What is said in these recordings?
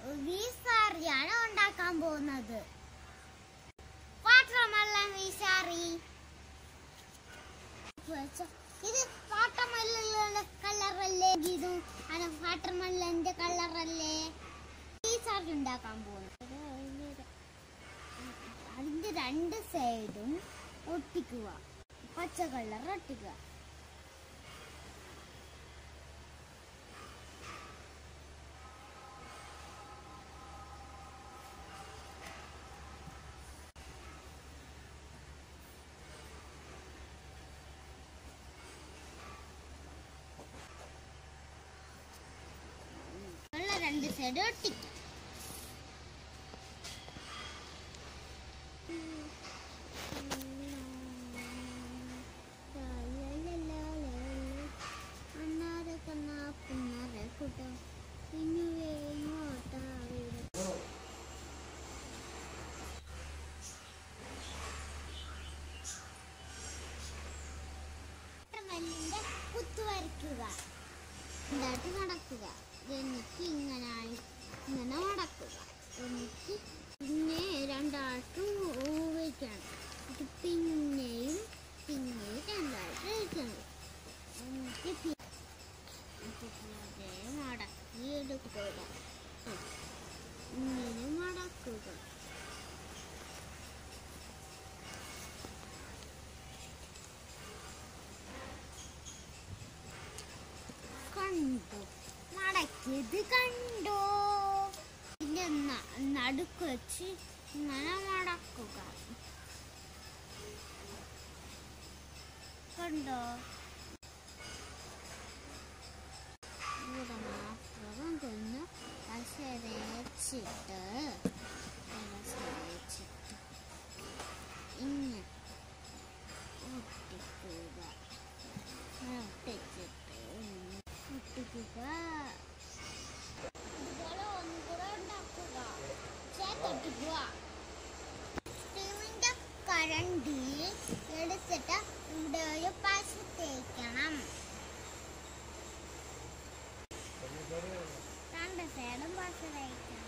വീസാറിയാണ് ഉണ്ടാക്കാൻ പോകുന്നത് വാട്ടർമെല്ലൻ വീസാറി ഇത് വാട്ടർമെല്ലന്റെ കളറല്ലേ ഇതും അത് വാട്ടർമെല്ലന്റെ കളറല്ലേ വീസാറി ഉണ്ടാക്കാൻ പോകുന്നത് അതിന്റെ രണ്ട് സൈഡും ഒട്ടിക്കുക പച്ച കളർ ഒട്ടിക്കുക ഉള്ള രണ്ട് സൈഡ് ഒട്ടിക്കുക അന്നാരെ കണ്ണാ പുന്നാരെ കൂട്ടോ ഇന്നുവേ ഇങ്ങോട്ടാവില്ല മല്ലിന്റെ കുത്തു വരയ്ക്കുക എന്നിട്ട് നടക്കുക എന്നിട്ട് ഇങ്ങനെ ഇങ്ങനെ നടക്കുക എന്നിട്ട് പിന്നെ രണ്ടാൾക്കും വയ്ക്കണം ഇത് പിന്നെയും പിന്നെയും രണ്ടാൾക്ക് വയ്ക്കണം എന്നിട്ട് പി- എന്നിട്ട് ഇത് മടക്കി എടുക്കുക ഇങ്ങനെ മടക്കുക കണ്ടു മടക്കിയത് കണ്ടോ ഇതിന്റെ ന- നടുക്ക് വെച്ച് ഇങ്ങനെ മടക്കുക കണ്ടോ ഇവിടെ മാത്രം കൊന്ന് കസരച്ചിട്ട് കസരച്ചിട്ട് ഇങ്ങനെ ഒട്ടിക്കുക ഇങ്ങനെ ഒട്ടിച്ചിട്ട് ഇങ്ങനെ ഒട്ടിക്കുക ഇതുപോലെ ഒന്നുകൂടെ ഉണ്ടാക്കുക ചേർത്തൊട്ടിക്കുക സ്റ്റീമിന്റെ കരണ്ടി എടുത്തിട്ട് ഇവിടെ ഒരു പശ തേക്കണം രണ്ട് സൈഡും പശ തേക്കണം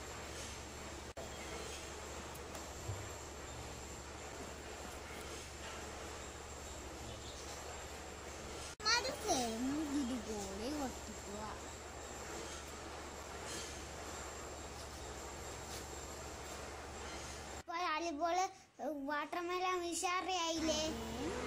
മറു സൈഡും ഇതുപോലെ ഒട്ടിക്കുക ഇപ്പോൾ അതുപോലെ വാട്ടർമെലൻ വിഷാറിയായില്ലേ